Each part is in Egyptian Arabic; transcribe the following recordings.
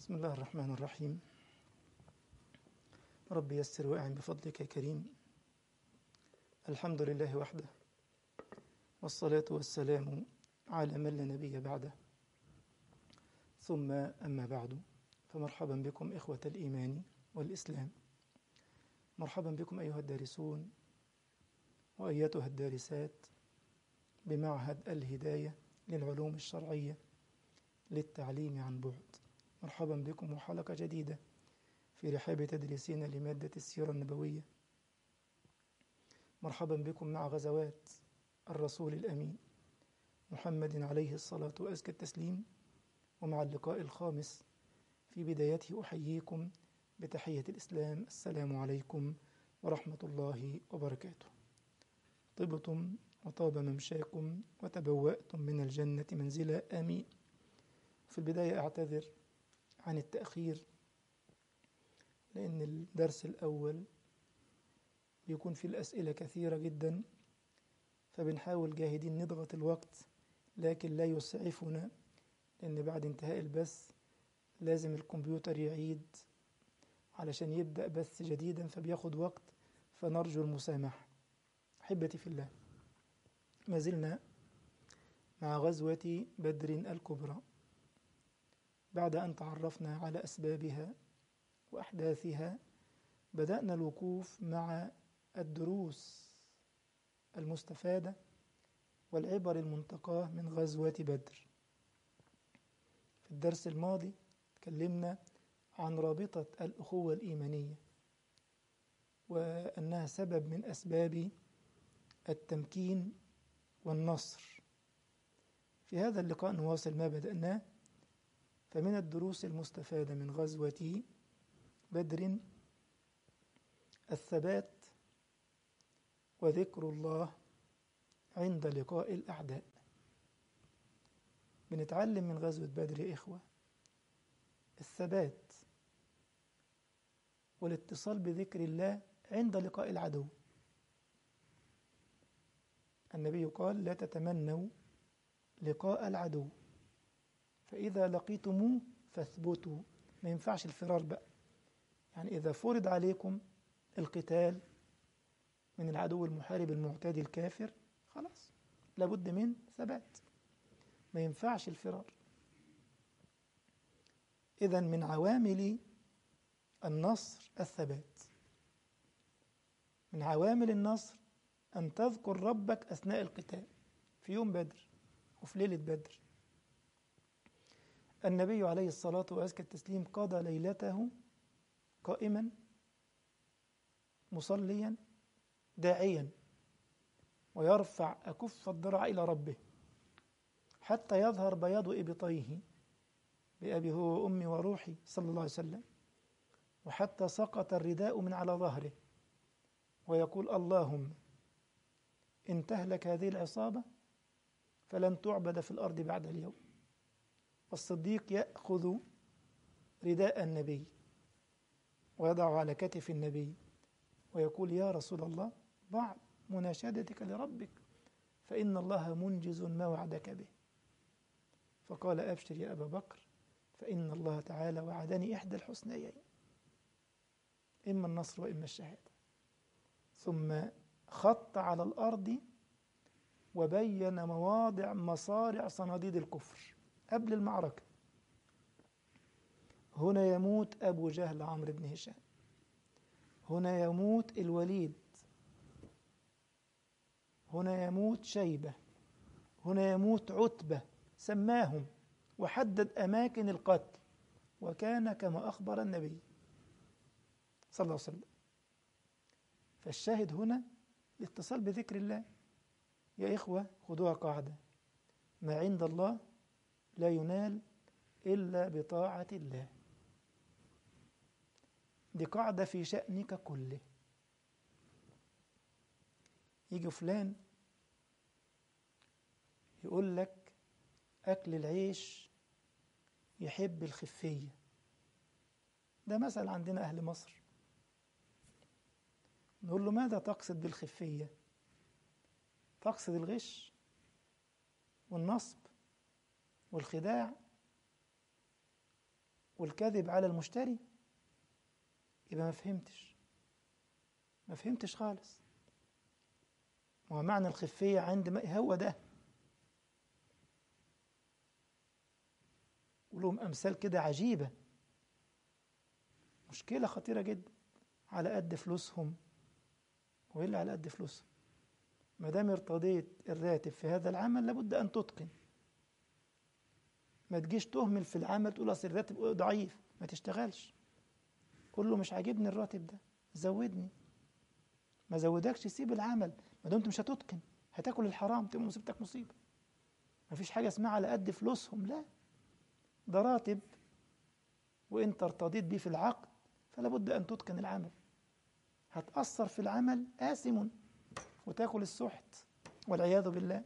بسم الله الرحمن الرحيم رب يسر وأعن بفضلك يا كريم الحمد لله وحده والصلاة والسلام على من لا نبي بعده ثم أما بعد فمرحبا بكم إخوة الإيمان والإسلام مرحبا بكم أيها الدارسون وأيتها الدارسات بمعهد الهداية للعلوم الشرعية للتعليم عن بعد مرحبا بكم وحلقة جديدة في رحاب تدريسنا لمادة السيرة النبوية مرحبا بكم مع غزوات الرسول الأمين محمد عليه الصلاة وأزكى التسليم ومع اللقاء الخامس في بدايته أحييكم بتحية الإسلام السلام عليكم ورحمة الله وبركاته طبتم وطاب ممشاكم وتبوأتم من الجنة منزلا آمين في البداية أعتذر عن التأخير لأن الدرس الأول بيكون فيه الأسئلة كثيرة جدا فبنحاول جاهدين نضغط الوقت لكن لا يسعفنا لأن بعد انتهاء البث لازم الكمبيوتر يعيد علشان يبدأ بث جديدا فبياخد وقت فنرجو المسامحة أحبتي في الله ما زلنا مع غزوة بدر الكبرى بعد أن تعرفنا على أسبابها وأحداثها بدأنا الوقوف مع الدروس المستفادة والعبر المنتقاة من غزوة بدر في الدرس الماضي تكلمنا عن رابطة الأخوة الإيمانية وأنها سبب من أسباب التمكين والنصر في هذا اللقاء نواصل ما بدأناه فمن الدروس المستفادة من غزوة بدر الثبات وذكر الله عند لقاء الأعداء بنتعلم من غزوة بدر يا إخوة الثبات والاتصال بذكر الله عند لقاء العدو النبي قال لا تتمنوا لقاء العدو فإذا لقيتموه فاثبتوا ما ينفعش الفرار بقى يعني إذا فرض عليكم القتال من العدو المحارب المعتدي الكافر خلاص لابد من ثبات ما ينفعش الفرار إذا من عوامل النصر الثبات من عوامل النصر أن تذكر ربك أثناء القتال في يوم بدر وفي ليلة بدر النبي عليه الصلاة وأزكى التسليم قضى ليلته قائما مصليا داعيا ويرفع أكف الضرع إلى ربه حتى يظهر بياض إبطيه بأبي هو وأمي وروحي صلى الله عليه وسلم وحتى سقط الرداء من على ظهره ويقول اللهم إن تهلك هذه العصابة فلن تعبد في الأرض بعد اليوم الصديق يأخذ رداء النبي ويضع على كتف النبي ويقول يا رسول الله ضع مناشدتك لربك فإن الله منجز ما وعدك به فقال أبشر يا أبا بكر فإن الله تعالى وعدني إحدى الحسنيين إما النصر وإما الشهادة ثم خط على الأرض وبين مواضع مصارع صناديد الكفر قبل المعركة هنا يموت أبو جهل عمرو بن هشام هنا يموت الوليد هنا يموت شيبة هنا يموت عتبة سماهم وحدد أماكن القتل وكان كما أخبر النبي صلى الله عليه وسلم فالشاهد هنا الاتصال بذكر الله يا إخوة خذوها قاعدة ما عند الله لا ينال إلا بطاعة الله دي قاعدة في شأنك كله يجي فلان يقول لك أكل العيش يحب الخفية ده مثل عندنا أهل مصر نقول له ماذا تقصد بالخفية تقصد الغش والنصب والخداع والكذب على المشتري يبقى ما فهمتش ما فهمتش خالص ومعنى الخفية عند ما هو ده ولهم أمثال كده عجيبة مشكلة خطيرة جدا على قد فلوسهم وإلا على قد فلوسهم ما دام ارتضيت الراتب في هذا العمل لابد أن تتقن ما تجيش تهمل في العمل تقول أصل الراتب ضعيف ما تشتغلش قول له مش عاجبني الراتب ده زودني ما زودكش سيب العمل ما دمت مش هتتقن هتاكل الحرام تبقى مصيبتك مصيبة ما فيش حاجة اسمها على قد فلوسهم لا ده راتب وانت ارتضيت بيه في العقد فلا بد ان تتقن العمل هتأثر في العمل آثم وتاكل السحت والعياذ بالله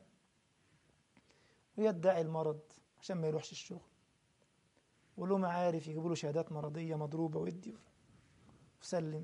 ويدعي المرض عشان ما يروحش الشغل وله معارف يجيبوا له شهادات مرضية مضروبة ودي وسلم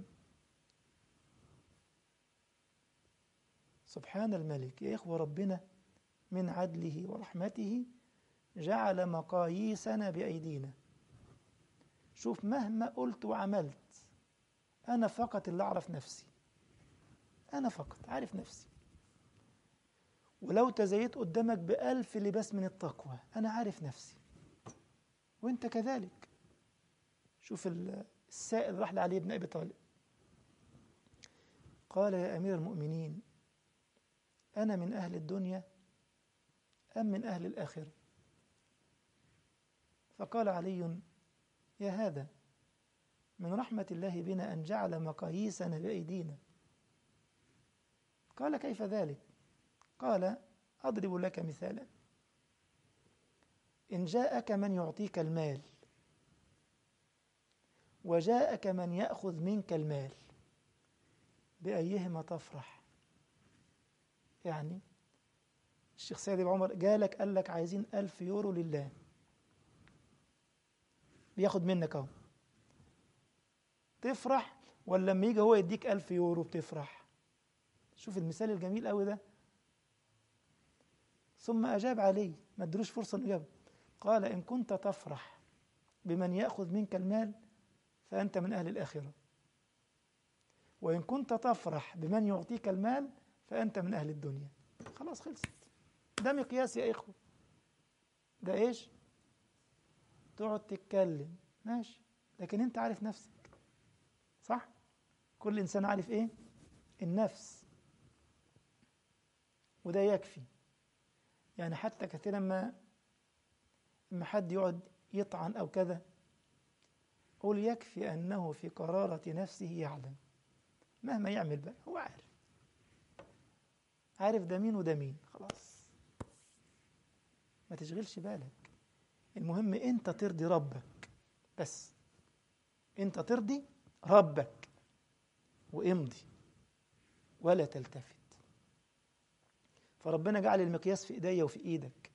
سبحان الملك يا إخوة ربنا من عدله ورحمته جعل مقاييسنا بأيدينا شوف مهما قلت وعملت أنا فقط اللي أعرف نفسي أنا فقط عارف نفسي ولو تزيت قدامك بألف لباس من التقوى أنا عارف نفسي وأنت كذلك شوف السائل راح لعلي بن أبي طالب قال يا أمير المؤمنين أنا من أهل الدنيا أم من أهل الآخرة فقال علي يا هذا من رحمة الله بنا أن جعل مقاييسنا بأيدينا قال كيف ذلك قال أضرب لك مثالا إن جاءك من يعطيك المال وجاءك من يأخذ منك المال بأيهما تفرح يعني الشيخ سيد بن عمر جالك قال لك عايزين ألف يورو لله بياخد منك اهو تفرح ولا لما يجي هو يديك ألف يورو بتفرح شوف المثال الجميل قوي ده ثم أجاب عليه ما ادروش فرصة إجابة قال إن كنت تفرح بمن يأخذ منك المال فأنت من أهل الآخرة وإن كنت تفرح بمن يعطيك المال فأنت من أهل الدنيا خلاص خلصت ده مقياس يا إخوة ده إيش تقعد تتكلم ماشي لكن أنت عارف نفسك صح كل إنسان عارف إيه النفس وده يكفي يعني حتى كثيرا ما لما حد يقعد يطعن أو كذا قول يكفي أنه في قرارة نفسه يعلم مهما يعمل بقى هو عارف عارف ده مين وده مين خلاص ما تشغلش بالك المهم انت ترضي ربك بس انت ترضي ربك وامضي ولا تلتفت فربنا جعل المقياس في ايديا وفي ايدك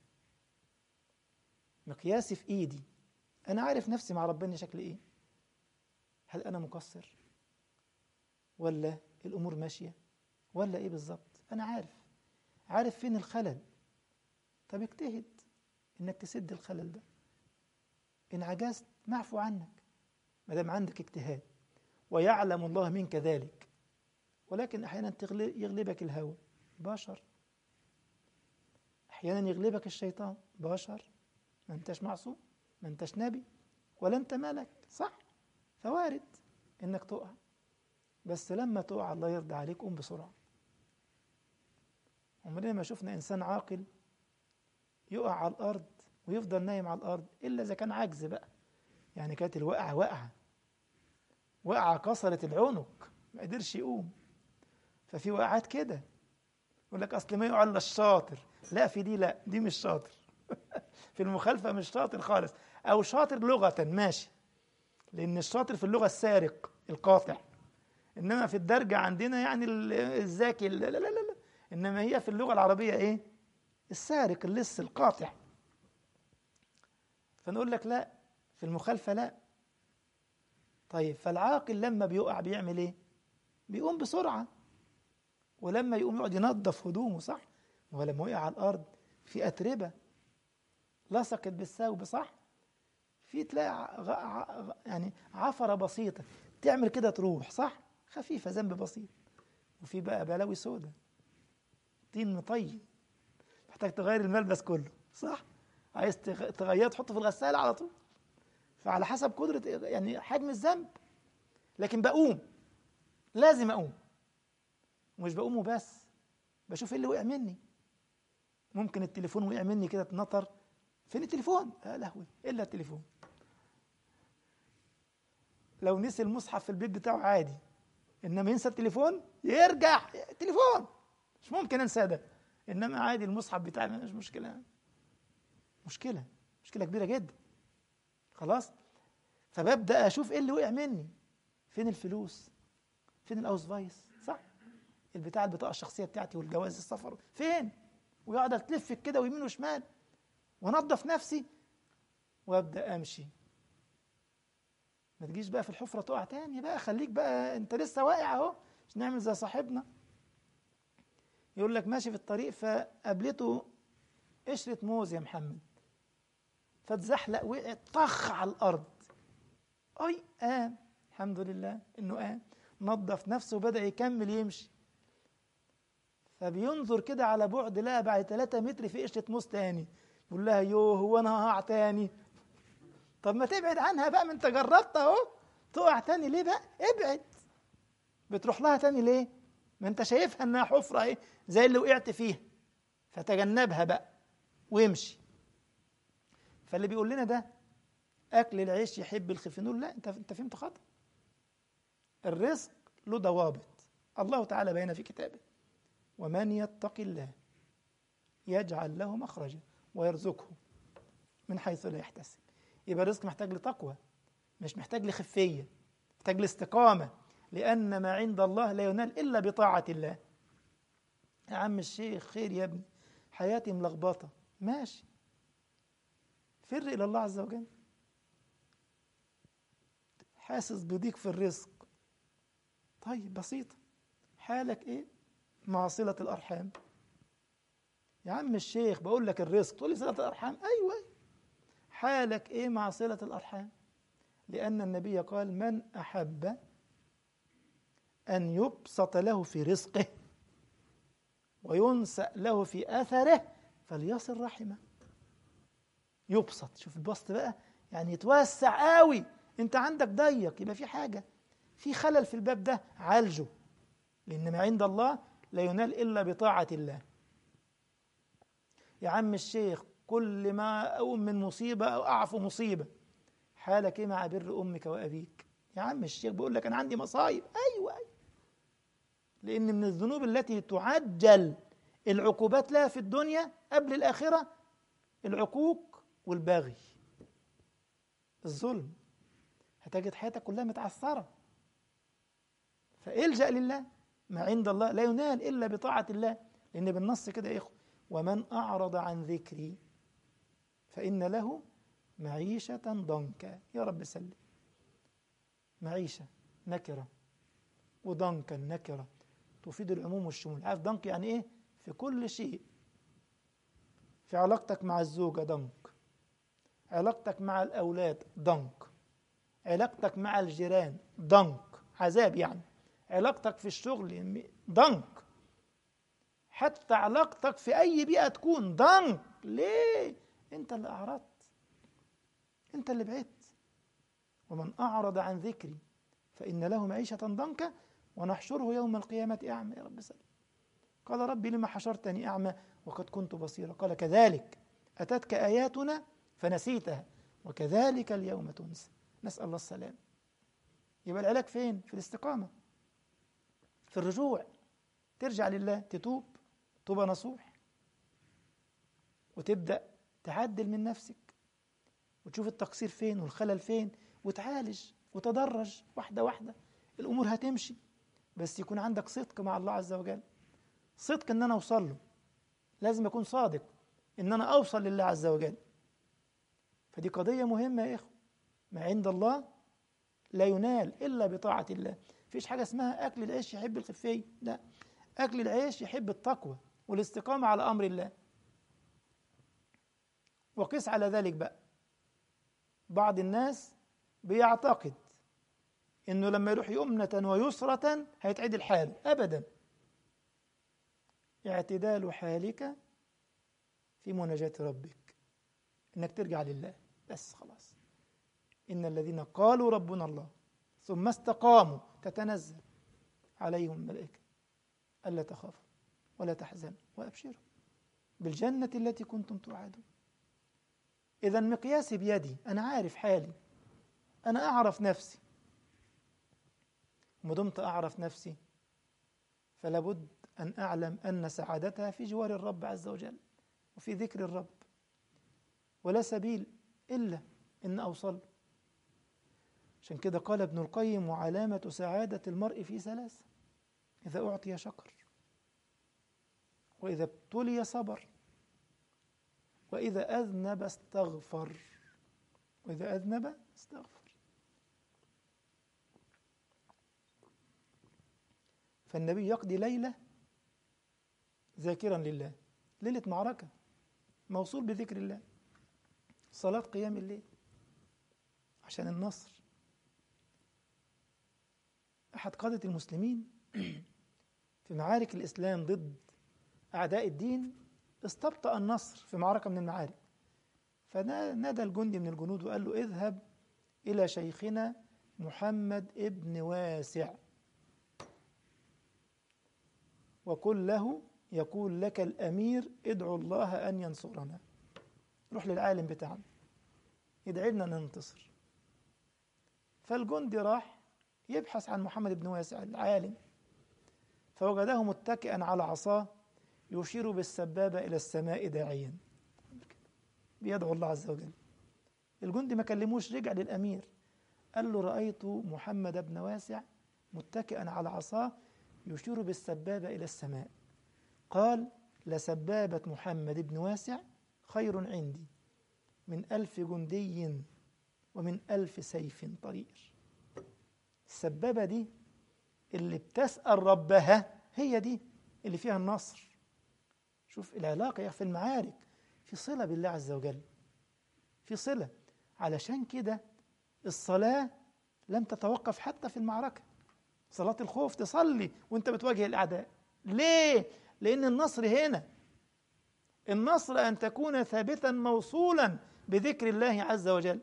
مقياسي في ايدي انا عارف نفسي مع ربنا شكل ايه هل انا مقصر ولا الامور ماشيه ولا ايه بالظبط انا عارف عارف فين الخلل طب اجتهد انك تسد الخلل ده ان عجزت معفو عنك ما دام عندك اجتهاد ويعلم الله منك ذلك ولكن احيانا يغلبك الهوى بشر احيانا يغلبك الشيطان بشر ما انتش معصوم ما انتش نبي ولا انت ملك صح فوارد انك تقع بس لما تقع الله يرضى عليك قوم بسرعه عمرنا ما شفنا انسان عاقل يقع على الارض ويفضل نايم على الارض الا اذا كان عجز بقى يعني كانت الوقعه وقعه وقعه كسرت العنق ما قدرش يقوم ففي وقعات كده يقول لك اصل ما يقع الا الشاطر لا في دي لا دي مش شاطر في المخالفه مش شاطر خالص او شاطر لغه ماشي لان الشاطر في اللغه السارق القاطع انما في الدرجه عندنا يعني الذكي لا لا لا لا انما هي في اللغه العربيه ايه السارق اللص القاطع فنقول لك لا في المخالفه لا طيب فالعاقل لما بيقع بيعمل ايه بيقوم بسرعه ولما يقوم يقعد ينظف هدومه صح ولما وقع على الارض في اتربه لصقت بالثوب صح في تلاقي ع- ع- ع- يعني عفرة بسيطة تعمل كده تروح صح خفيفة ذنب بسيط وفي بقى بلاوي سودة طين مطين محتاج تغير الملبس كله صح عايز تغ- تغيره تحطه في الغسالة على طول فعلى حسب قدرة يعني حجم الذنب لكن بقوم لازم أقوم ومش بقوم وبس بشوف ايه اللي وقع مني ممكن التليفون وقع مني كده اتنطر فين التليفون؟ يا لهوي الا التليفون لو نسي المصحف في البيت بتاعه عادي انما ينسى التليفون يرجع تليفون مش ممكن انسى ده انما عادي المصحف بتاعي مش مشكله مشكله مشكله كبيره جدا خلاص فببدا اشوف ايه اللي وقع مني فين الفلوس فين الاوس فايس صح البتاع البطاقه الشخصيه بتاعتي والجواز السفر فين ويقعد الف كده ويمين وشمال وانظف نفسي وابدا امشي ما تجيش بقى في الحفره تقع تاني بقى خليك بقى انت لسه واقع اهو مش نعمل زي صاحبنا يقول لك ماشي في الطريق فقابلته قشره موز يا محمد فاتزحلق وقع طخ على الارض اي قام الحمد لله انه قام نظف نفسه وبدا يكمل يمشي فبينظر كده على بعد لقى بعد 3 متر في قشره موز تاني يقول لها يوه هو انا هقع تاني طب ما تبعد عنها بقى ما انت جربت اهو تقع تاني ليه بقى ابعد بتروح لها تاني ليه ما انت شايفها انها حفره ايه زي اللي وقعت فيها فتجنبها بقى وامشي فاللي بيقول لنا ده اكل العيش يحب الخفنول لا انت انت فهمت خطأ الرزق له ضوابط الله تعالى بين في كتابه ومن يتق الله يجعل له مخرجا ويرزقه من حيث لا يحتسب يبقى الرزق محتاج لتقوى مش محتاج لخفية محتاج لاستقامة لأن ما عند الله لا ينال إلا بطاعة الله يا عم الشيخ خير يا ابني حياتي ملخبطة ماشي فر إلى الله عز وجل حاسس بضيق في الرزق طيب بسيطة حالك إيه مع صلة الأرحام يا عم الشيخ بقول لك الرزق تقول لي صلة الأرحام أيوة حالك إيه مع صلة الأرحام لأن النبي قال من أحب أن يبسط له في رزقه وينسأ له في أثره فليصل رحمه يبسط شوف البسط بقى يعني يتوسع قوي انت عندك ضيق يبقى في حاجة في خلل في الباب ده عالجه لأن ما عند الله لا ينال إلا بطاعة الله يا عم الشيخ كل ما أقوم من مصيبة أو أعفو مصيبة حالك إيه مع بر أمك وأبيك يا عم الشيخ بيقول لك أنا عندي مصايب أيوة أيوة لأن من الذنوب التي تعجل العقوبات لها في الدنيا قبل الآخرة العقوق والبغي الظلم هتجد حياتك كلها متعثرة فالجأ لله ما عند الله لا ينال إلا بطاعة الله لأن بالنص كده يا إخوة ومن أعرض عن ذكري فإن له معيشة ضنكا يا رب سلم معيشة نكرة وضنكا نكرة تفيد العموم والشمول عارف ضنك يعني إيه في كل شيء في علاقتك مع الزوجة ضنك علاقتك مع الأولاد ضنك علاقتك مع الجيران ضنك عذاب يعني علاقتك في الشغل ضنك حتى علاقتك في أي بيئة تكون ضنك ليه؟ أنت اللي أعرضت أنت اللي بعدت ومن أعرض عن ذكري فإن له معيشة ضنكا ونحشره يوم القيامة أعمى يا رب سلم قال ربي لما حشرتني أعمى وقد كنت بصيرا قال كذلك أتتك آياتنا فنسيتها وكذلك اليوم تنسى نسأل الله السلام يبقى العلاج فين؟ في الاستقامة في الرجوع ترجع لله تتوب توبة نصوح وتبدأ تعدل من نفسك وتشوف التقصير فين والخلل فين وتعالج وتدرج واحدة واحدة الأمور هتمشي بس يكون عندك صدق مع الله عز وجل صدق إن أنا أوصل له لازم أكون صادق إن أنا أوصل لله عز وجل فدي قضية مهمة يا إخوة ما عند الله لا ينال إلا بطاعة الله فيش حاجة اسمها أكل العيش يحب الخفية لا أكل العيش يحب التقوى والاستقامة على أمر الله وقس على ذلك بقى بعض الناس بيعتقد انه لما يروح يمنة ويسرة هيتعدل حاله ابدا اعتدال حالك في مناجاة ربك انك ترجع لله بس خلاص ان الذين قالوا ربنا الله ثم استقاموا تتنزل عليهم الملائكة ألا تخافوا ولا تحزنوا وأبشروا بالجنة التي كنتم توعدون إذا مقياسي بيدي أنا عارف حالي أنا أعرف نفسي ما دمت أعرف نفسي فلا بد أن أعلم أن سعادتها في جوار الرب عز وجل وفي ذكر الرب ولا سبيل إلا إن أوصل عشان كده قال ابن القيم وعلامة سعادة المرء في ثلاث إذا أعطي شكر وإذا ابتلي صبر وإذا أذنب استغفر وإذا أذنب استغفر فالنبي يقضي ليلة ذاكرا لله ليلة معركة موصول بذكر الله صلاة قيام الليل عشان النصر أحد قادة المسلمين في معارك الإسلام ضد أعداء الدين استبطأ النصر في معركة من المعارك فنادى الجندي من الجنود وقال له اذهب إلى شيخنا محمد ابن واسع وقل له يقول لك الأمير ادعو الله أن ينصرنا روح للعالم بتاعنا يدعي لنا ننتصر فالجندي راح يبحث عن محمد بن واسع العالم فوجده متكئا على عصاه يشير بالسبابة إلى السماء داعيا بيدعو الله عز وجل الجندي ما كلموش رجع للأمير قال له رأيت محمد بن واسع متكئا على عصاه يشير بالسبابة إلى السماء قال لسبابة محمد بن واسع خير عندي من ألف جندي ومن ألف سيف طرير السبابة دي اللي بتسأل ربها هي دي اللي فيها النصر شوف العلاقة في المعارك في صلة بالله عز وجل في صلة علشان كده الصلاة لم تتوقف حتى في المعركة صلاة الخوف تصلي وانت بتواجه الأعداء ليه؟ لأن النصر هنا النصر أن تكون ثابتا موصولا بذكر الله عز وجل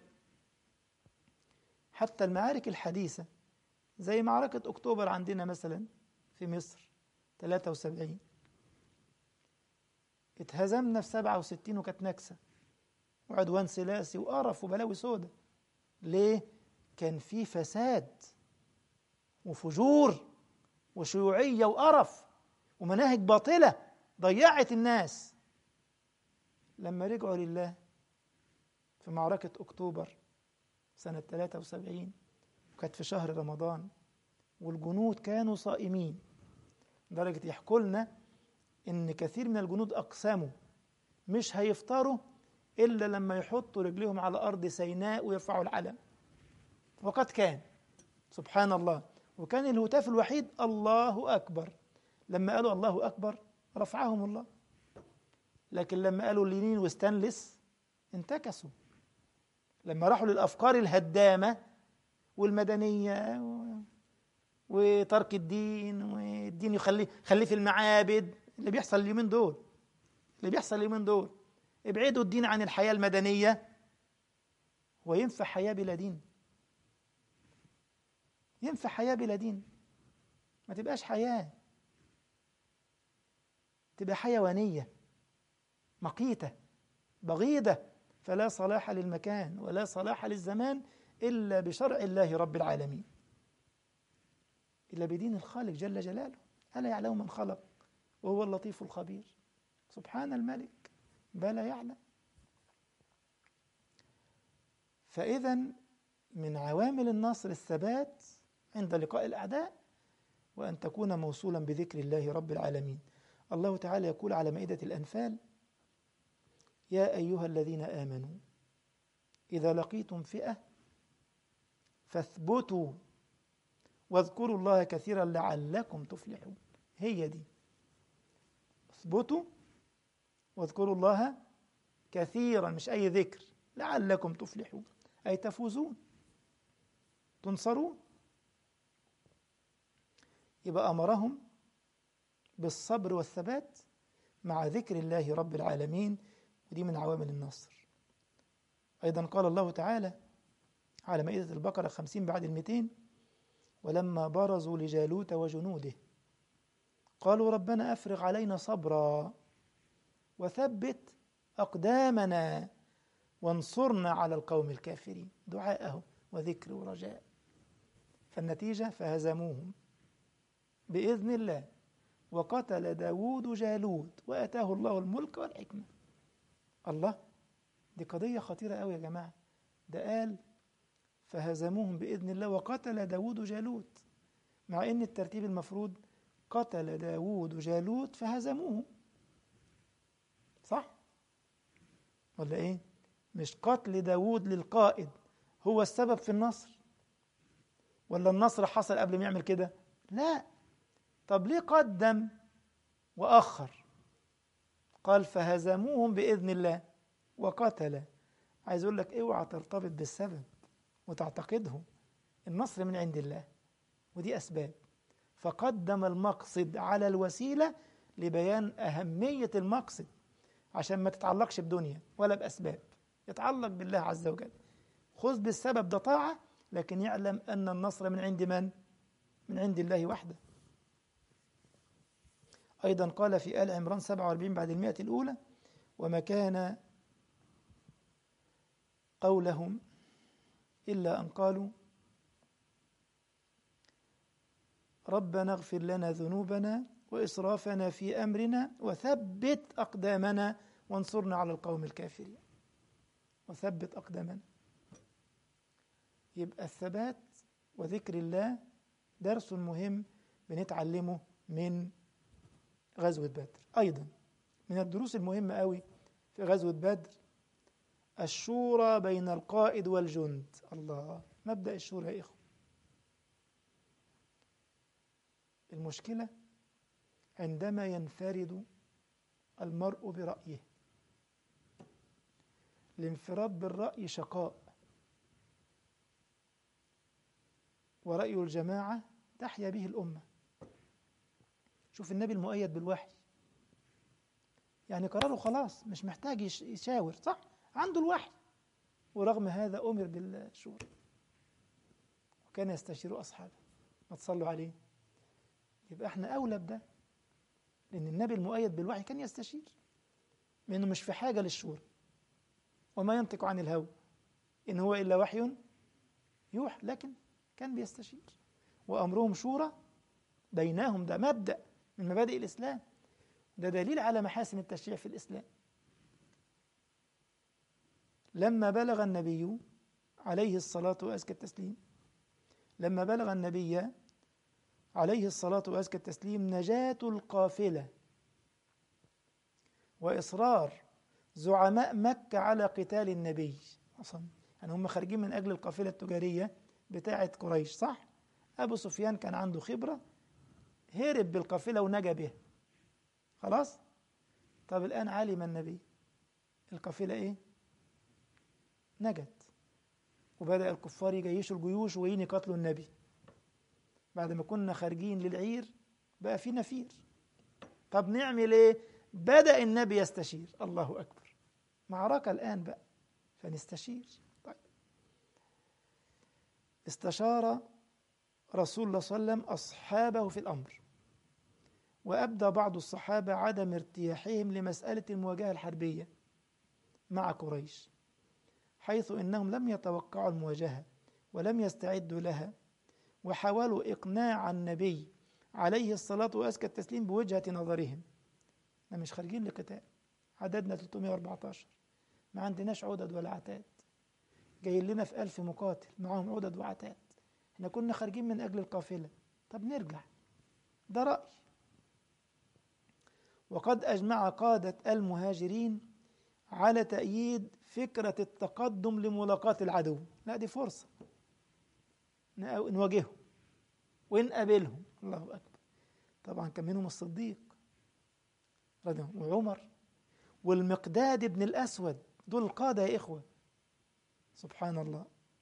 حتى المعارك الحديثة زي معركة أكتوبر عندنا مثلا في مصر 73 اتهزمنا في 67 وكانت نكسة وعدوان ثلاثي وقرف وبلاوي سودة ليه؟ كان في فساد وفجور وشيوعية وقرف ومناهج باطلة ضيعت الناس لما رجعوا لله في معركة أكتوبر سنة 73 وكانت في شهر رمضان والجنود كانوا صائمين لدرجة يحكوا لنا إن كثير من الجنود أقسموا مش هيفطروا إلا لما يحطوا رجليهم على أرض سيناء ويرفعوا العلم وقد كان سبحان الله وكان الهتاف الوحيد الله أكبر لما قالوا الله أكبر رفعهم الله لكن لما قالوا لينين وستانلس انتكسوا لما راحوا للأفكار الهدامة والمدنية وترك الدين والدين يخليه خليه في المعابد اللي بيحصل اليومين دول اللي بيحصل اليومين دول ابعدوا الدين عن الحياة المدنية وينفع حياة بلا دين ينفع حياة بلا دين ما تبقاش حياة تبقى حيوانية مقيتة بغيضة فلا صلاح للمكان ولا صلاح للزمان إلا بشرع الله رب العالمين إلا بدين الخالق جل جلاله ألا يعلم من خلق وهو اللطيف الخبير سبحان الملك بلى يعلم فإذا من عوامل النصر الثبات عند لقاء الأعداء وأن تكون موصولا بذكر الله رب العالمين الله تعالى يقول على مائدة الأنفال يا أيها الذين آمنوا إذا لقيتم فئة فاثبتوا واذكروا الله كثيرا لعلكم تفلحون هي دي اثبتوا واذكروا الله كثيرا مش أي ذكر لعلكم تفلحون أي تفوزون تنصرون يبقى أمرهم بالصبر والثبات مع ذكر الله رب العالمين ودي من عوامل النصر أيضا قال الله تعالى على مائدة البقرة خمسين بعد المئتين ولما برزوا لجالوت وجنوده قالوا ربنا أفرغ علينا صبرا وثبت أقدامنا وانصرنا على القوم الكافرين دعاءه وذكر ورجاء فالنتيجة فهزموهم بإذن الله وقتل داود جالوت وأتاه الله الملك والحكمة الله دي قضية خطيرة قوي يا جماعة ده قال فهزموهم بإذن الله وقتل داود جالوت مع أن الترتيب المفروض قتل داود جالوت فهزموه صح ولا ايه مش قتل داود للقائد هو السبب في النصر ولا النصر حصل قبل ما يعمل كده لا طب ليه قدم وأخر قال فهزموهم بإذن الله وقتل عايز أقول لك اوعى ترتبط بالسبب وتعتقده النصر من عند الله ودي أسباب فقدم المقصد على الوسيلة لبيان أهمية المقصد عشان ما تتعلقش بدنيا ولا بأسباب يتعلق بالله عز وجل خذ بالسبب ده طاعة لكن يعلم أن النصر من عند من؟ من عند الله وحده أيضا قال في آل عمران 47 بعد المئة الأولى وما كان قولهم إلا أن قالوا ربنا اغفر لنا ذنوبنا وإسرافنا في أمرنا وثبت أقدامنا وانصرنا على القوم الكافرين وثبت أقدامنا يبقى الثبات وذكر الله درس مهم بنتعلمه من غزوة بدر أيضا من الدروس المهمة قوي في غزوة بدر الشورى بين القائد والجند الله مبدأ الشورى يا إخوة المشكلة عندما ينفرد المرء برأيه الانفراد بالرأي شقاء ورأي الجماعة تحيا به الأمة شوف النبي المؤيد بالوحي يعني قراره خلاص مش محتاج يشاور صح عنده الوحي ورغم هذا أمر بالشورى وكان يستشير أصحابه ما تصلوا عليه يبقى احنا أولى بده لأن النبي المؤيد بالوحي كان يستشير لأنه مش في حاجة للشورى وما ينطق عن الهوى إن هو إلا وحي يوحى لكن كان بيستشير وأمرهم شورى بينهم ده مبدأ من مبادئ الإسلام ده دليل على محاسن التشريع في الإسلام لما بلغ النبي عليه الصلاة وأزكى التسليم لما بلغ النبي عليه الصلاة وأزكى التسليم نجاة القافلة وإصرار زعماء مكة على قتال النبي أصلا يعني هم خارجين من أجل القافلة التجارية بتاعة قريش صح؟ أبو سفيان كان عنده خبرة هرب بالقافلة ونجا بها خلاص؟ طب الآن علم النبي القافلة إيه؟ نجت وبدأ الكفار يجيشوا الجيوش وين يقتلوا النبي بعد ما كنا خارجين للعير بقى في نفير طب نعمل ايه بدأ النبي يستشير الله أكبر معركة الآن بقى فنستشير طيب استشار رسول الله صلى الله عليه وسلم أصحابه في الأمر وأبدى بعض الصحابة عدم ارتياحهم لمسألة المواجهة الحربية مع قريش حيث إنهم لم يتوقعوا المواجهة ولم يستعدوا لها وحاولوا إقناع النبي عليه الصلاة وأزكى التسليم بوجهة نظرهم احنا مش خارجين لقتال عددنا 314 ما عندناش عدد ولا عتاد جايين لنا في ألف مقاتل معاهم عدد وعتاد احنا كنا خارجين من أجل القافلة طب نرجع ده رأي وقد أجمع قادة المهاجرين على تأييد فكرة التقدم لملاقاة العدو لا دي فرصة نواجههم ونقابلهم الله أكبر طبعا كان منهم الصديق رضي وعمر والمقداد بن الأسود دول القادة يا إخوة سبحان الله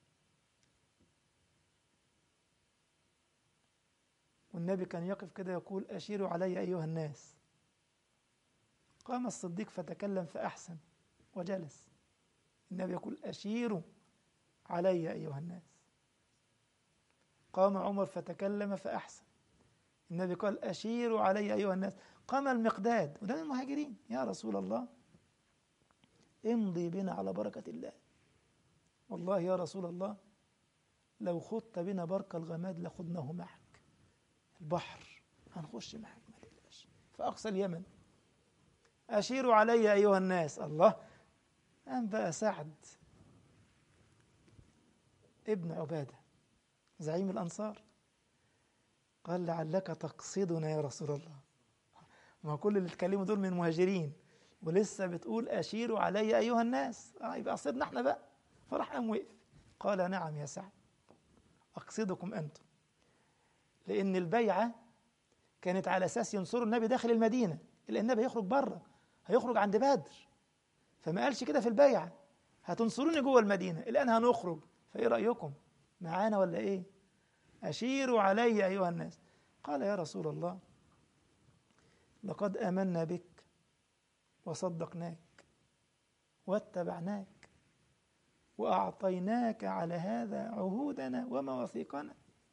والنبي كان يقف كده يقول أشيروا علي أيها الناس قام الصديق فتكلم فأحسن وجلس النبي يقول أشيروا علي أيها الناس قام عمر فتكلم فأحسن النبي قال أشيروا علي أيها الناس قام المقداد وده من المهاجرين يا رسول الله امضي بنا على بركة الله والله يا رسول الله لو خضت بنا برك الغماد لخضناه معك البحر هنخش معك ما تقلقش في أقصى اليمن أشيروا علي أيها الناس الله أم بقى سعد ابن عبادة زعيم الأنصار قال لعلك تقصدنا يا رسول الله ما كل اللي اتكلموا دول من مهاجرين ولسه بتقول أشيروا علي أيها الناس آه يبقى قصدنا احنا بقى فراح قام وقف قال نعم يا سعد أقصدكم أنتم لأن البيعة كانت على أساس ينصروا النبي داخل المدينة لأن النبي هيخرج بره هيخرج عند بدر فما قالش كده في البيعة هتنصروني جوه المدينة الآن هنخرج فإيه رأيكم معانا ولا إيه أشيروا علي أيها الناس قال يا رسول الله لقد آمنا بك وصدقناك واتبعناك وأعطيناك على هذا عهودنا ومواثيقنا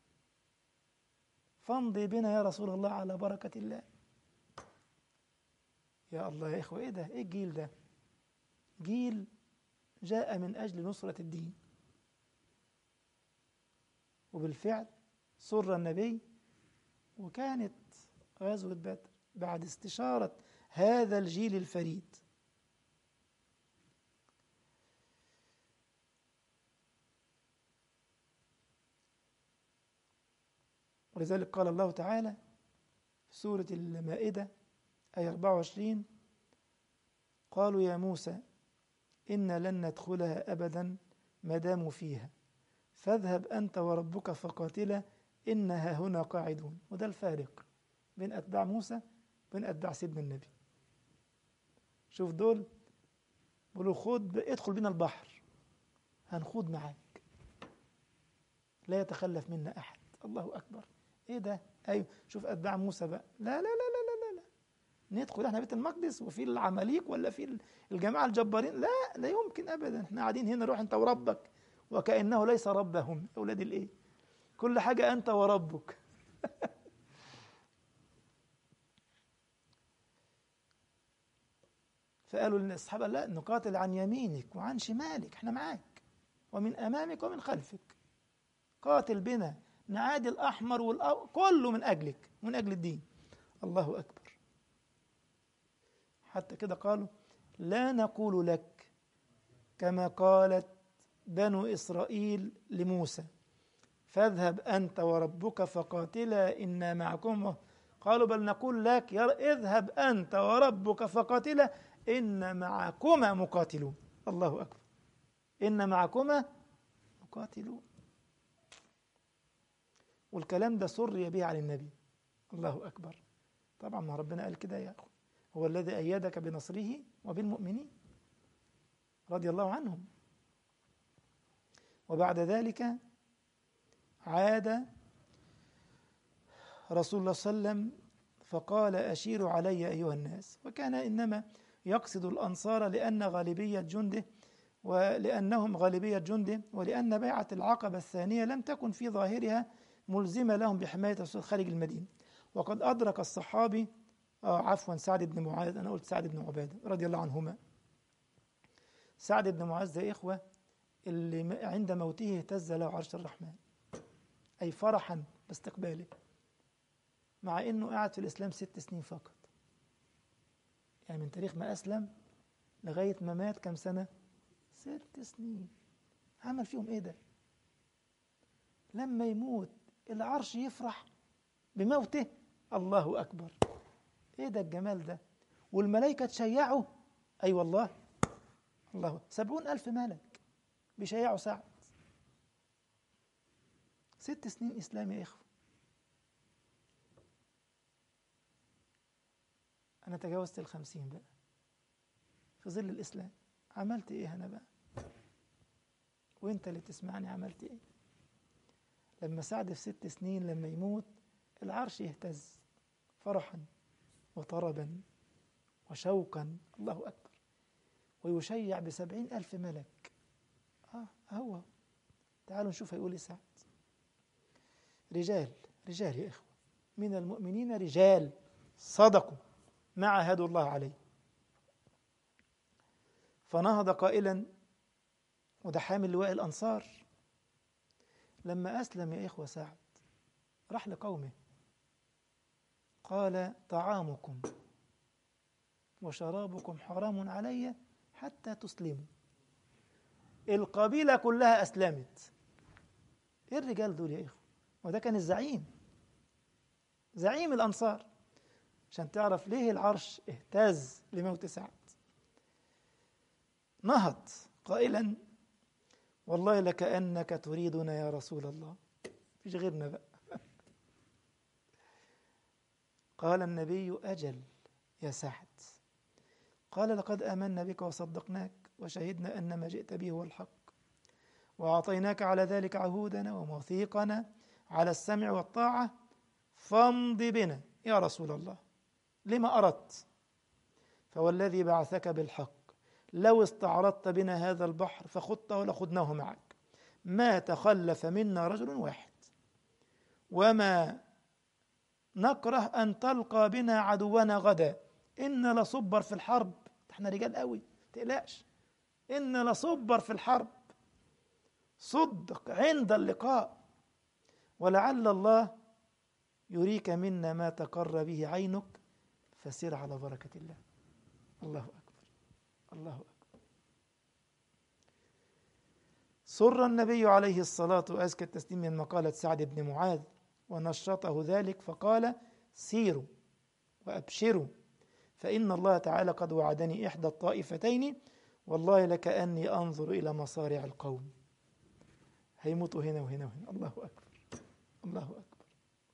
فامضي بنا يا رسول الله على بركة الله يا الله يا إخوة إيه ده إيه الجيل ده جيل جاء من أجل نصرة الدين وبالفعل سر النبي وكانت غزوة بدر بعد استشارة هذا الجيل الفريد ولذلك قال الله تعالى في سورة المائدة آية 24 قالوا يا موسى إنا لن ندخلها أبدا ما داموا فيها فاذهب أنت وربك فقاتلا إنها هنا قاعدون وده الفارق بين أتباع موسى وبين أتباع سيدنا النبي شوف دول بيقولوا خد ادخل بنا البحر هنخوض معاك لا يتخلف منا أحد الله أكبر إيه ده أيوه شوف أتباع موسى بقى لا لا لا لا لا لا, لا. ندخل احنا بيت المقدس وفي العماليق ولا في الجماعة الجبارين لا لا يمكن أبدا احنا قاعدين هنا روح أنت وربك وكأنه ليس ربهم أولاد الإيه كل حاجة أنت وربك فقالوا للأصحاب لا نقاتل عن يمينك وعن شمالك احنا معاك ومن أمامك ومن خلفك قاتل بنا نعادي الأحمر والأو... كله من أجلك من أجل الدين الله أكبر حتى كده قالوا لا نقول لك كما قالت بنو إسرائيل لموسى فاذهب أنت وربك فقاتلا إنا معكم قالوا بل نقول لك يا اذهب أنت وربك فقاتلا إن معكما مقاتلون الله أكبر إن معكما مقاتلون والكلام ده سري به على النبي الله أكبر طبعا ما ربنا قال كده يا أخو هو الذي أيدك بنصره وبالمؤمنين رضي الله عنهم وبعد ذلك عاد رسول الله صلى الله عليه وسلم فقال أشيروا علي أيها الناس وكان إنما يقصد الأنصار لأن غالبية جنده ولأنهم غالبية جنده ولأن بيعة العقبة الثانية لم تكن في ظاهرها ملزمة لهم بحماية الرسول خارج المدينة وقد أدرك الصحابي آه عفوا سعد بن معاذ أنا قلت سعد بن عبادة رضي الله عنهما سعد بن معاذ ده إخوة اللي عند موته اهتز له عرش الرحمن أي فرحا باستقباله مع أنه قاعد في الإسلام ست سنين فقط يعني من تاريخ ما أسلم لغاية ما مات كم سنة ست سنين عمل فيهم إيه ده لما يموت العرش يفرح بموته الله أكبر إيه ده الجمال ده والملائكة تشيعوا أي أيوة والله الله سبعون ألف ملك بيشيعوا سعد ست سنين إسلام يا إخوة أنا تجاوزت الخمسين بقى في ظل الإسلام عملت إيه أنا بقى وانت اللي تسمعني عملت ايه لما سعد في ست سنين لما يموت العرش يهتز فرحا وطربا وشوقا الله أكبر ويشيع بسبعين ألف ملك آه هو تعالوا نشوف هيقول إيه سعد رجال رجال يا إخوة من المؤمنين رجال صدقوا ما عاهدوا الله عليه فنهض قائلا وده حامل لواء الأنصار لما أسلم يا إخوة سعد راح لقومه قال طعامكم وشرابكم حرام علي حتى تسلموا القبيلة كلها أسلمت إيه الرجال دول يا إخوة وده كان الزعيم زعيم الأنصار عشان تعرف ليه العرش اهتز لموت سعد نهض قائلا والله لكأنك تريدنا يا رسول الله فيش غيرنا بقى قال النبي أجل يا سعد قال لقد آمنا بك وصدقناك وشهدنا أن ما جئت به هو الحق وأعطيناك على ذلك عهودنا وموثيقنا على السمع والطاعة فامض بنا يا رسول الله لما أردت فوالذي بعثك بالحق لو استعرضت بنا هذا البحر فخضته لخضناه معك ما تخلف منا رجل واحد وما نكره أن تلقى بنا عدونا غدا إن لصبر في الحرب احنا رجال قوي تقلقش إن لصبر في الحرب صدق عند اللقاء ولعل الله يريك منا ما تقر به عينك فسر على بركة الله الله أكبر الله أكبر سر النبي عليه الصلاة وأزكى التسليم من مقالة سعد بن معاذ ونشطه ذلك فقال سيروا وأبشروا فإن الله تعالى قد وعدني إحدى الطائفتين والله لكأني أنظر إلى مصارع القوم هيموتوا هنا وهنا وهنا الله أكبر الله أكبر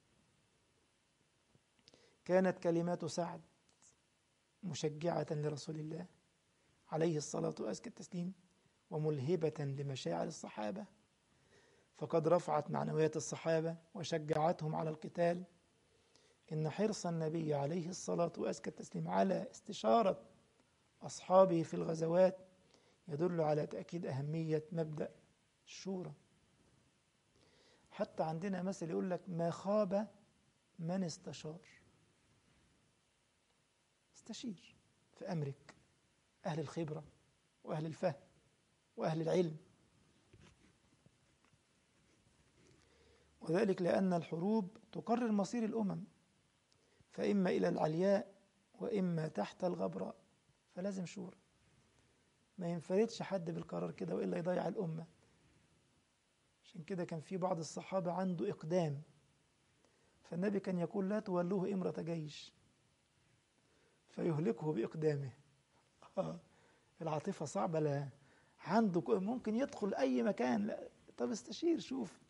كانت كلمات سعد مشجعة لرسول الله عليه الصلاة وأزكى التسليم وملهبة لمشاعر الصحابة فقد رفعت معنويات الصحابة وشجعتهم على القتال إن حرص النبي عليه الصلاة وأزكى التسليم على استشارة أصحابه في الغزوات يدل على تأكيد أهمية مبدأ الشورى حتى عندنا مثل يقول لك ما خاب من استشار استشير في أمرك أهل الخبرة وأهل الفهم وأهل العلم وذلك لأن الحروب تقرر مصير الأمم فإما إلى العلياء وإما تحت الغبراء فلازم شورى ما ينفردش حد بالقرار كده وإلا يضيع الأمة عشان كده كان في بعض الصحابة عنده إقدام فالنبي كان يقول لا تولوه إمرة جيش فيهلكه بإقدامه آه العاطفة صعبة لا عنده ممكن يدخل أي مكان لا طب استشير شوف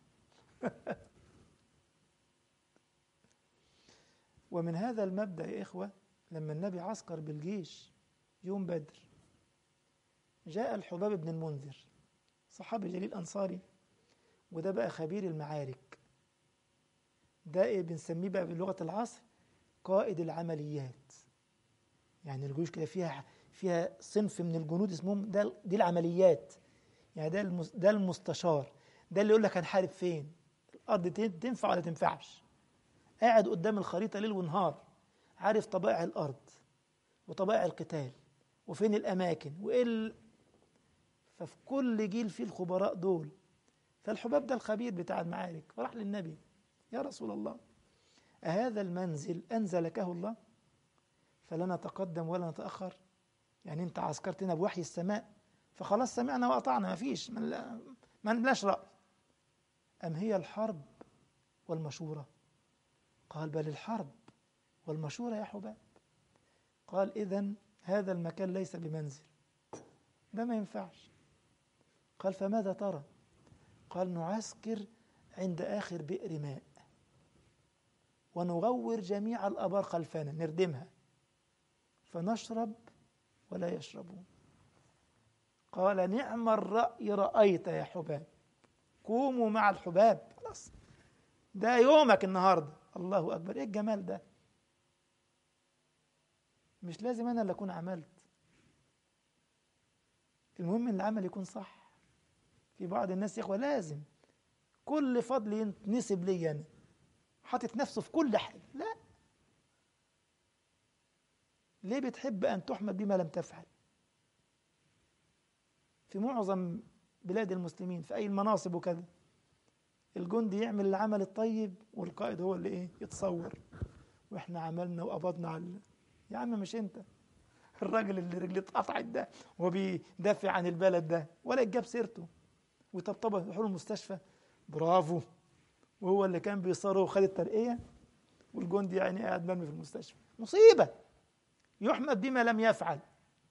ومن هذا المبدأ يا إخوة لما النبي عسكر بالجيش يوم بدر جاء الحباب بن المنذر صحابي جليل أنصاري وده بقى خبير المعارك ده إيه بنسميه بقى بلغة العصر قائد العمليات يعني الجيوش كده فيها فيها صنف من الجنود اسمهم ده دي العمليات يعني ده ده المستشار ده اللي يقول لك هنحارب فين الارض تنفع ولا تنفعش قاعد قدام الخريطه ليل ونهار عارف طبائع الارض وطبائع القتال وفين الاماكن وايه ال... ففي كل جيل فيه الخبراء دول فالحباب ده الخبير بتاع المعارك فراح للنبي يا رسول الله أهذا المنزل أنزلكه الله فلا نتقدم ولا نتأخر يعني أنت عسكرتنا بوحي السماء فخلاص سمعنا وأطعنا ما فيش ما لناش رأي أم هي الحرب والمشورة قال بل الحرب والمشورة يا حباب قال إذا هذا المكان ليس بمنزل ده ما ينفعش قال فماذا ترى قال نعسكر عند آخر بئر ماء ونغور جميع الأبار خلفنا نردمها فنشرب ولا يشربون قال نعم الرأي رأيت يا حباب قوموا مع الحباب خلاص ده يومك النهارده الله أكبر إيه الجمال ده مش لازم أنا اللي أكون عملت المهم ان العمل يكون صح في بعض الناس يا اخوه لازم كل فضل ينسب لي انا حاطط نفسه في كل حاجه لا ليه بتحب ان تحمد بما لم تفعل في معظم بلاد المسلمين في اي المناصب وكذا الجندي يعمل العمل الطيب والقائد هو اللي ايه يتصور واحنا عملنا وقبضنا على يا عم مش انت الراجل اللي رجليه اتقطعت ده وهو بيدافع عن البلد ده ولا جاب سيرته وطبطبه يروحوا المستشفى برافو وهو اللي كان بيصاره وخد الترقيه والجندي يعني قاعد مرمي في المستشفى مصيبه يحمد بما لم يفعل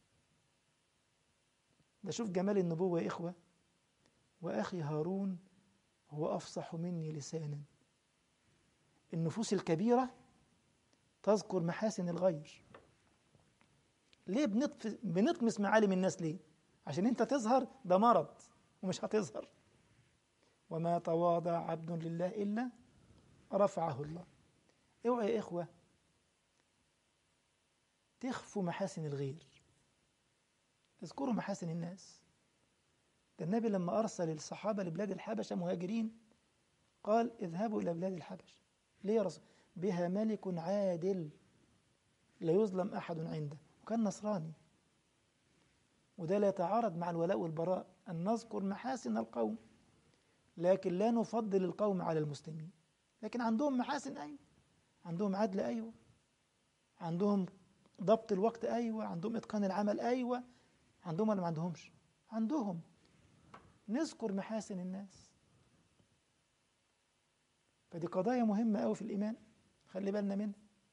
ده شوف جمال النبوه يا اخوه واخي هارون هو افصح مني لسانا النفوس الكبيره تذكر محاسن الغير ليه بنطف... بنطمس معالم الناس ليه عشان انت تظهر ده مرض ومش هتظهر وما تواضع عبد لله الا رفعه الله اوعى يا اخوه تخفوا محاسن الغير اذكروا محاسن الناس ده النبي لما ارسل الصحابه لبلاد الحبشه مهاجرين قال اذهبوا الى بلاد الحبشه ليه يا رسول بها ملك عادل لا يظلم احد عنده وكان نصراني وده لا يتعارض مع الولاء والبراء أن نذكر محاسن القوم لكن لا نفضل القوم على المسلمين لكن عندهم محاسن أيوة عندهم عدل أيوة عندهم ضبط الوقت أيوة عندهم إتقان العمل أيوة عندهم ولا ما عندهمش عندهم نذكر محاسن الناس فدي قضايا مهمة أوي في الإيمان خلي بالنا منها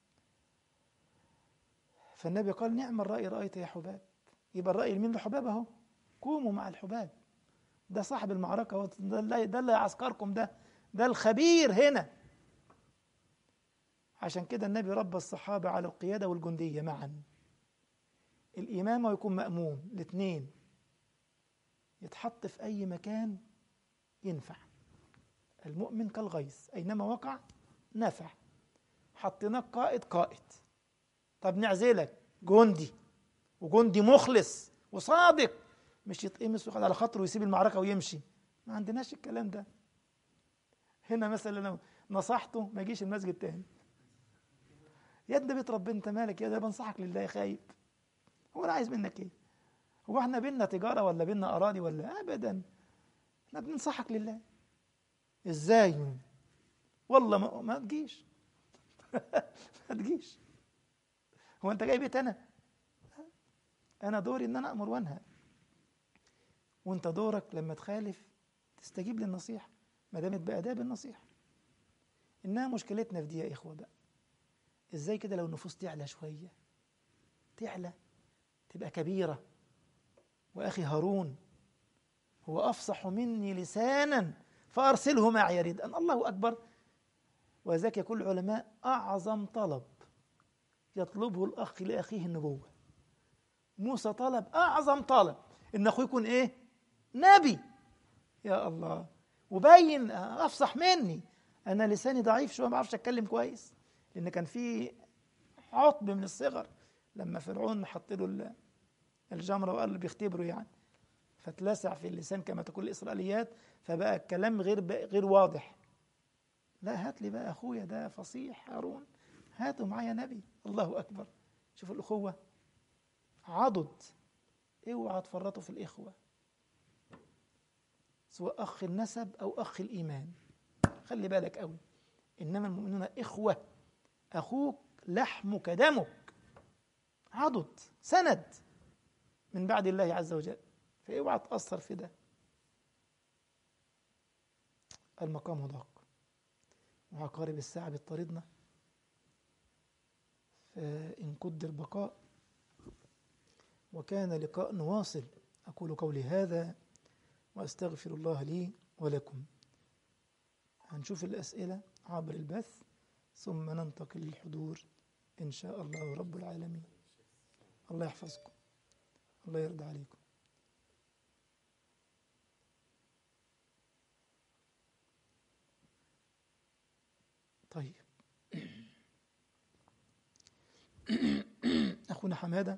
فالنبي قال نعم الرأي رأيت يا حباب يبقى الرأي لمين لحباب اهو قوموا مع الحباب ده صاحب المعركة ده اللي, ده اللي يعسكركم ده ده الخبير هنا عشان كده النبي ربى الصحابة على القيادة والجندية معا الإمامة ويكون مأمون الاثنين يتحط في أي مكان ينفع المؤمن كالغيث أينما وقع نفع حطيناك قائد قائد طب نعزلك جندي وجندي مخلص وصادق مش يتقمص وياخد على خاطره ويسيب المعركه ويمشي ما عندناش الكلام ده هنا مثلا لو نصحته ما يجيش المسجد تاني يا ابني بيت ربنا انت مالك يا ده بنصحك لله يا خايب هو انا عايز منك ايه هو احنا بينا تجاره ولا بينا اراضي ولا ابدا احنا بننصحك لله ازاي والله ما, ما تجيش ما تجيش هو انت جاي بيت انا انا دوري ان انا امر وانهى وانت دورك لما تخالف تستجيب للنصيحه ما دامت باداب النصيحه انها مشكلتنا في دي يا اخوه بقى ازاي كده لو النفوس تعلى شويه تعلى تبقى كبيره واخي هارون هو افصح مني لسانا فارسله معي يريد ان الله اكبر وذاك يقول العلماء اعظم طلب يطلبه الاخ لاخيه النبوه موسى طلب اعظم طلب ان اخوه يكون ايه نبي يا الله وبين افصح مني انا لساني ضعيف شويه ما بعرفش اتكلم كويس لان كان في عطب من الصغر لما فرعون حط له الجمره وقال له بيختبره يعني فاتلسع في اللسان كما تقول الاسرائيليات فبقى الكلام غير غير واضح لا هات لي بقى اخويا ده فصيح هارون هاتوا معايا نبي الله اكبر شوف الاخوه عضد اوعى تفرطوا في الاخوه سواء اخ النسب او اخ الايمان خلي بالك قوي انما المؤمنون اخوه اخوك لحمك دمك عضد سند من بعد الله عز وجل فاوعى تاثر في ده المقام ضاق وعقارب الساعه بتطاردنا فان قدر بقاء وكان لقاء واصل أقول قولي هذا وأستغفر الله لي ولكم هنشوف الأسئلة عبر البث ثم ننتقل للحضور إن شاء الله رب العالمين الله يحفظكم الله يرضى عليكم طيب أخونا حمادة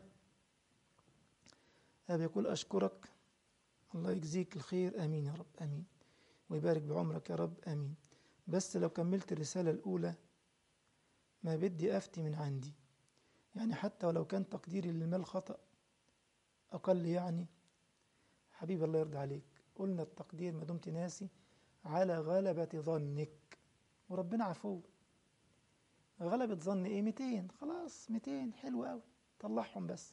بيقول أشكرك الله يجزيك الخير آمين يا رب آمين ويبارك بعمرك يا رب آمين بس لو كملت الرسالة الأولى ما بدي أفتي من عندي يعني حتى ولو كان تقديري للمال خطأ أقل يعني حبيبي الله يرضى عليك قلنا التقدير ما دمت ناسي على غلبة ظنك وربنا عفو غلبة ظن ايه 200 خلاص 200 حلو قوي طلعهم بس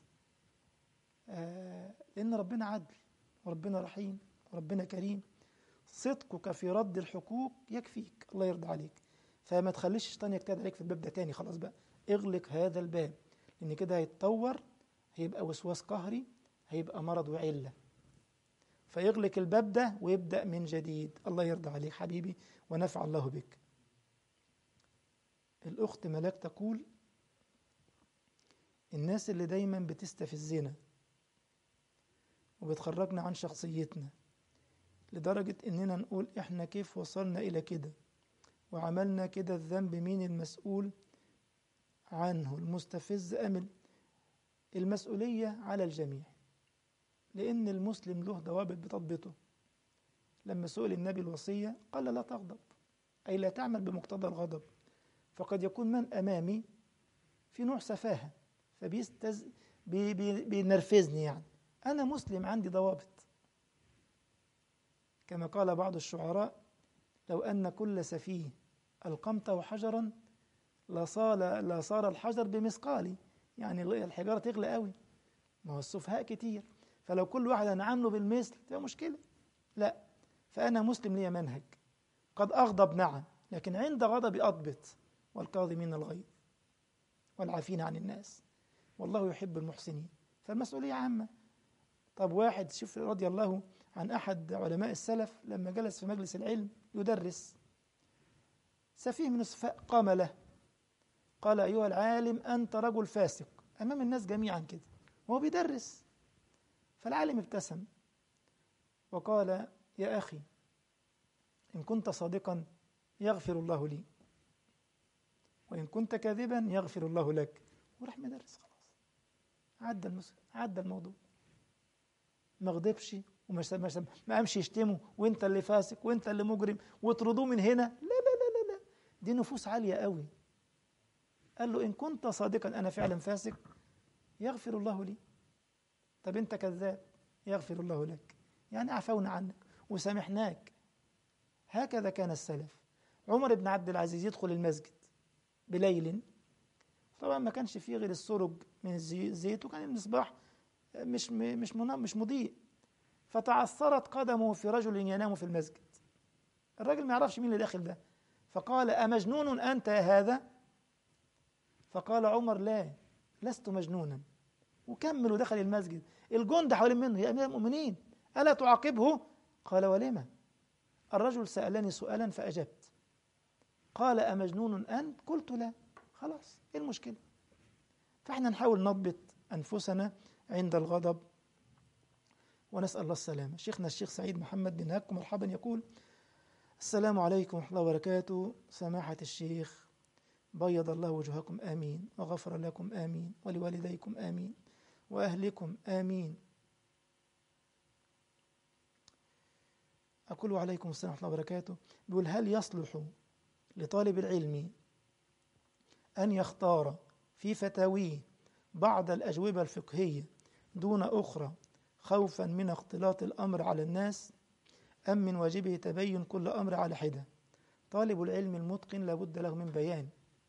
آه لأن ربنا عدل وربنا رحيم وربنا كريم صدقك في رد الحقوق يكفيك الله يرضى عليك فما تخليش الشيطان يجتهد عليك في الباب ده تاني خلاص بقى اغلق هذا الباب لأن كده هيتطور هيبقى وسواس قهري هيبقى مرض وعلة فيغلق الباب ده ويبدأ من جديد الله يرضى عليك حبيبي ونفع الله بك الأخت ملاك تقول الناس اللي دايما بتستفزنا وبتخرجنا عن شخصيتنا لدرجة إننا نقول إحنا كيف وصلنا إلى كده وعملنا كده الذنب مين المسؤول عنه المستفز أم المسؤولية على الجميع لأن المسلم له ضوابط بتضبطه لما سئل النبي الوصية قال لا تغضب أي لا تعمل بمقتضى الغضب فقد يكون من أمامي في نوع سفاهة فبيستز بي بي بينرفزني يعني أنا مسلم عندي ضوابط كما قال بعض الشعراء لو أن كل سفيه ألقمته حجرا لصار لصار الحجر بمثقالي يعني الحجارة تغلى قوي ما هو السفهاء كتير فلو كل واحد أنا عامله بالمثل تبقى مشكلة لا فأنا مسلم لي منهج قد أغضب نعم لكن عند غضبي أضبط والكاظمين الغيظ والعافين عن الناس والله يحب المحسنين فالمسؤولية عامة طب واحد شوف رضي الله عن أحد علماء السلف لما جلس في مجلس العلم يدرس سفيه من السفهاء قام له قال أيها العالم أنت رجل فاسق أمام الناس جميعا كده وهو بيدرس فالعالم ابتسم وقال يا أخي إن كنت صادقا يغفر الله لي وإن كنت كاذبا يغفر الله لك وراح مدرس خلاص عدى المسلم عدى الموضوع ما غضبش وما ما قامش يشتمه وانت اللي فاسق وانت اللي مجرم واطردوه من هنا لا لا لا لا لا دي نفوس عالية قوي قال له إن كنت صادقا أنا فعلا فاسق يغفر الله لي طب أنت كذاب يغفر الله لك يعني عفونا عنك وسامحناك هكذا كان السلف عمر بن عبد العزيز يدخل المسجد بليل طبعا ما كانش فيه غير السرج من الزيت وكان المصباح مش مش مش مضيء فتعثرت قدمه في رجل ينام في المسجد الراجل ما يعرفش مين اللي داخل ده فقال أمجنون أنت يا هذا فقال عمر لا لست مجنونا وكمل ودخل المسجد الجند حوالين منه يا أمير المؤمنين ألا تعاقبه قال ولما الرجل سألني سؤالا فأجبت قال أمجنون أنت قلت لا خلاص إيه المشكلة فإحنا نحاول نضبط أنفسنا عند الغضب ونسأل الله السلامة شيخنا الشيخ سعيد محمد بن هاك مرحبا يقول السلام عليكم ورحمة الله وبركاته سماحة الشيخ بيض الله وجهكم آمين وغفر لكم آمين ولوالديكم آمين وأهلكم آمين أقول عليكم السلام ورحمة الله وبركاته بيقول هل يصلح لطالب العلم أن يختار في فتاويه بعض الأجوبة الفقهية دون أخرى خوفا من اختلاط الأمر على الناس أم من واجبه تبين كل أمر على حدة طالب العلم المتقن لابد له من بيان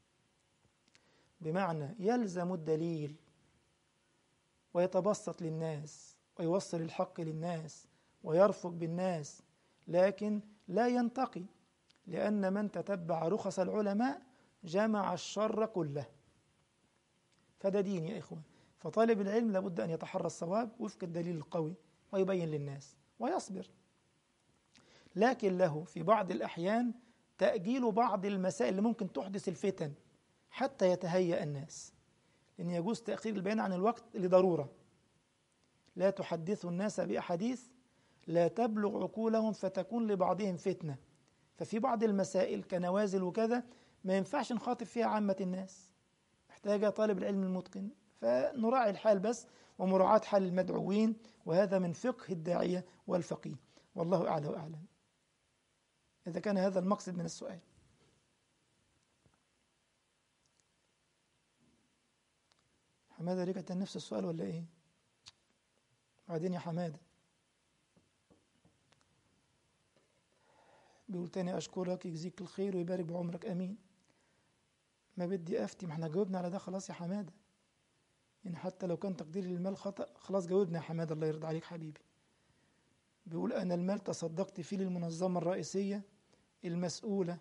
بمعنى يلزم الدليل ويتبسط للناس ويوصل الحق للناس ويرفق بالناس لكن لا ينتقي لأن من تتبع رخص العلماء جمع الشر كله فده دين يا إخوة فطالب العلم لابد أن يتحرى الصواب وفق الدليل القوي ويبين للناس ويصبر لكن له في بعض الأحيان تأجيل بعض المسائل اللي ممكن تحدث الفتن حتى يتهيأ الناس لأن يجوز تأخير البيان عن الوقت لضرورة لا تحدثوا الناس بأحاديث لا تبلغ عقولهم فتكون لبعضهم فتنة ففي بعض المسائل كنوازل وكذا ما ينفعش نخاطب فيها عامة الناس محتاجة طالب العلم المتقن فنراعي الحال بس ومراعاة حال المدعوين وهذا من فقه الداعية والفقيه والله أعلى وأعلم إذا كان هذا المقصد من السؤال حمادة رجعت نفس السؤال ولا إيه؟ بعدين يا حمادة بيقول تاني أشكرك يجزيك الخير ويبارك بعمرك أمين ما بدي أفتي ما احنا جاوبنا على ده خلاص يا حمادة يعني حتى لو كان تقديري للمال خطأ خلاص جاوبنا يا حمادة الله يرضى عليك حبيبي بيقول أنا المال تصدقت فيه للمنظمة الرئيسية المسؤولة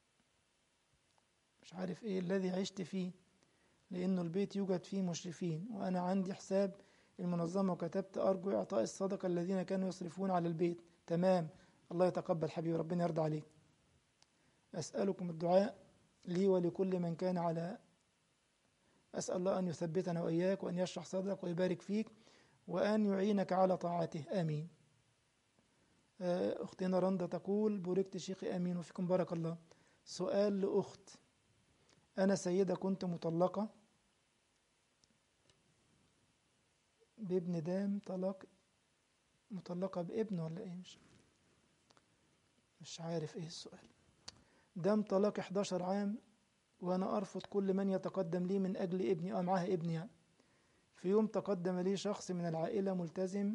مش عارف إيه الذي عشت فيه لأنه البيت يوجد فيه مشرفين وأنا عندي حساب المنظمة وكتبت أرجو إعطاء الصدقة الذين كانوا يصرفون على البيت تمام الله يتقبل حبيبي ربنا يرضى عليك أسألكم الدعاء لي ولكل من كان على أسأل الله أن يثبتنا وإياك وأن يشرح صدرك ويبارك فيك وأن يعينك على طاعته آمين أختنا رندا تقول بوركت شيخي آمين وفيكم بارك الله سؤال لأخت أنا سيدة كنت مطلقة بابن دام طلاق مطلقة بابن ولا إيه مش مش عارف إيه السؤال دام طلاق 11 عام وأنا أرفض كل من يتقدم لي من أجل ابني أو معاه ابني يعني. في يوم تقدم لي شخص من العائلة ملتزم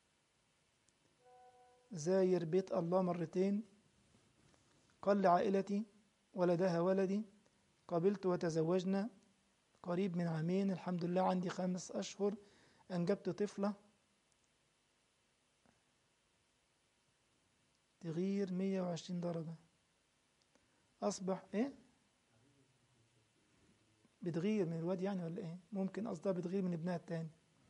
زاير بيت الله مرتين قال لعائلتي ولدها ولدي قبلت وتزوجنا قريب من عامين الحمد لله عندي خمس أشهر أنجبت طفلة تغيير 120 درجة أصبح إيه؟ بتغير من الواد يعني ولا إيه؟ ممكن قصدها بتغير من ابنها التاني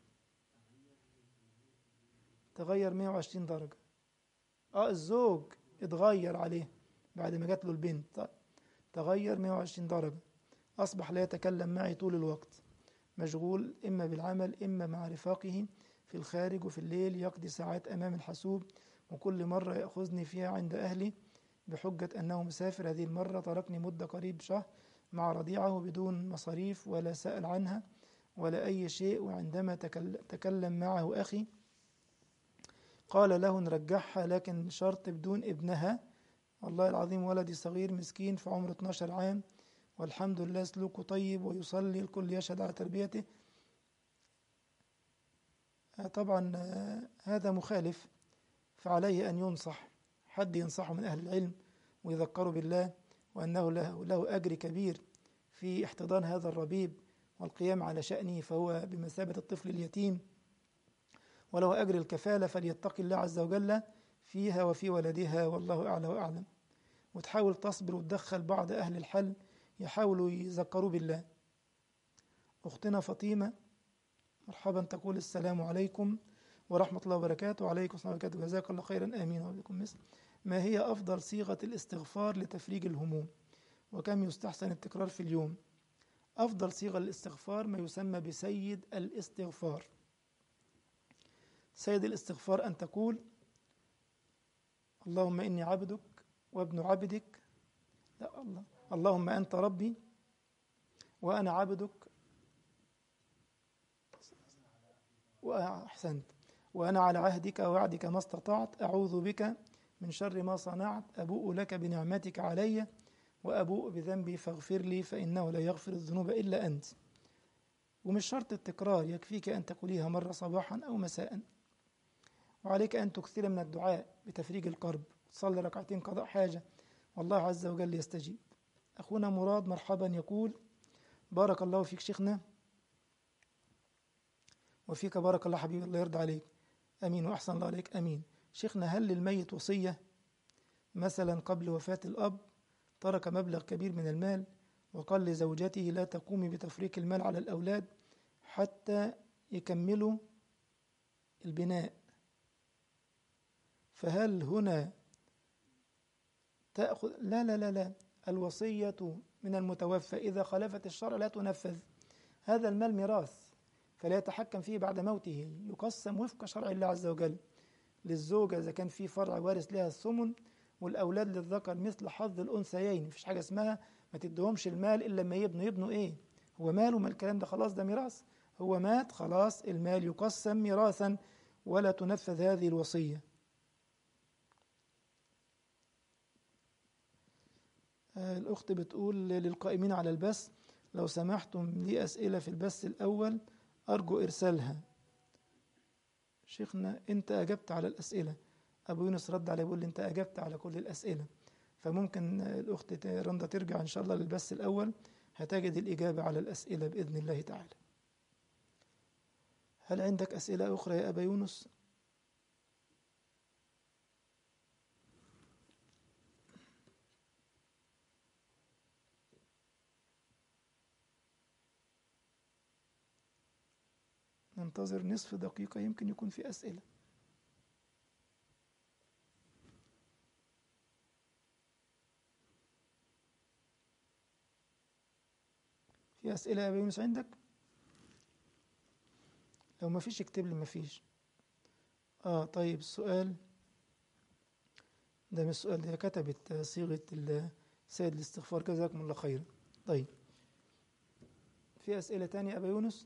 تغير 120 درجة اه الزوج اتغير عليه بعد ما جات له البنت تغير 120 درجة أصبح لا يتكلم معي طول الوقت مشغول إما بالعمل إما مع رفاقه في الخارج وفي الليل يقضي ساعات أمام الحاسوب وكل مرة يأخذني فيها عند أهلي بحجة أنه مسافر هذه المرة تركني مدة قريب شهر مع رضيعه بدون مصاريف ولا سأل عنها ولا أي شيء وعندما تكلم معه أخي قال له نرجعها لكن شرط بدون ابنها والله العظيم ولدي صغير مسكين في عمره 12 عام والحمد لله سلوكه طيب ويصلي الكل يشهد على تربيته طبعا هذا مخالف فعليه أن ينصح حد ينصحه من أهل العلم ويذكره بالله وأنه له, له أجر كبير في احتضان هذا الربيب والقيام على شأنه فهو بمثابة الطفل اليتيم وله أجر الكفالة فليتقي الله عز وجل فيها وفي ولدها والله أعلى وأعلم وتحاول تصبر وتدخل بعض أهل الحل يحاولوا يذكروا بالله أختنا فاطمة مرحبا تقول السلام عليكم ورحمة الله وبركاته وعليكم السلام وبركاته جزاك الله خيرا آمين وبكم مثل ما هي أفضل صيغة الاستغفار لتفريج الهموم وكم يستحسن التكرار في اليوم أفضل صيغة الاستغفار ما يسمى بسيد الاستغفار سيد الاستغفار أن تقول اللهم إني عبدك وابن عبدك لا الله اللهم أنت ربي وأنا عبدك وأحسنت وأنا على عهدك ووعدك ما استطعت أعوذ بك من شر ما صنعت أبوء لك بنعمتك علي وأبوء بذنبي فاغفر لي فإنه لا يغفر الذنوب إلا أنت ومش شرط التكرار يكفيك أن تقوليها مرة صباحا أو مساء وعليك أن تكثر من الدعاء بتفريج الكرب تصلي ركعتين قضاء حاجة والله عز وجل يستجيب أخونا مراد مرحبا يقول بارك الله فيك شيخنا وفيك بارك الله حبيبي الله يرضى عليك أمين وأحسن الله عليك أمين شيخنا هل للميت وصية مثلا قبل وفاة الأب ترك مبلغ كبير من المال وقال لزوجته لا تقومي بتفريق المال على الأولاد حتى يكملوا البناء فهل هنا تأخذ لا لا لا لا الوصية من المتوفى إذا خالفت الشرع لا تنفذ هذا المال ميراث فلا يتحكم فيه بعد موته يقسم وفق شرع الله عز وجل للزوجة إذا كان في فرع وارث لها الثمن والأولاد للذكر مثل حظ الأنثيين مفيش حاجة اسمها ما تدهمش المال إلا لما يبنوا يبنوا إيه هو ماله ما الكلام ده خلاص ده ميراث هو مات خلاص المال يقسم ميراثا ولا تنفذ هذه الوصية الأخت بتقول للقائمين على البث لو سمحتم لي أسئلة في البث الأول أرجو إرسالها شيخنا أنت أجبت على الأسئلة أبو يونس رد عليه بيقول لي أنت أجبت على كل الأسئلة فممكن الأخت رندا ترجع إن شاء الله للبث الأول هتجد الإجابة على الأسئلة بإذن الله تعالى هل عندك أسئلة أخرى يا أبا يونس؟ ننتظر نصف دقيقة يمكن يكون في أسئلة في أسئلة يا أبا يونس عندك؟ لو ما فيش اكتب لي ما فيش آه طيب السؤال ده مش السؤال ده كتبت صيغة سيد الاستغفار جزاكم الله خيرا طيب في أسئلة تانية أبا يونس؟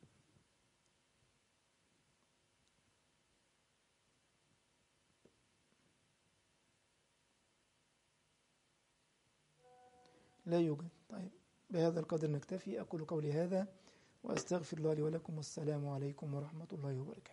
لا يوجد طيب بهذا القدر نكتفي أقول قولي هذا وأستغفر الله لي ولكم والسلام عليكم ورحمة الله وبركاته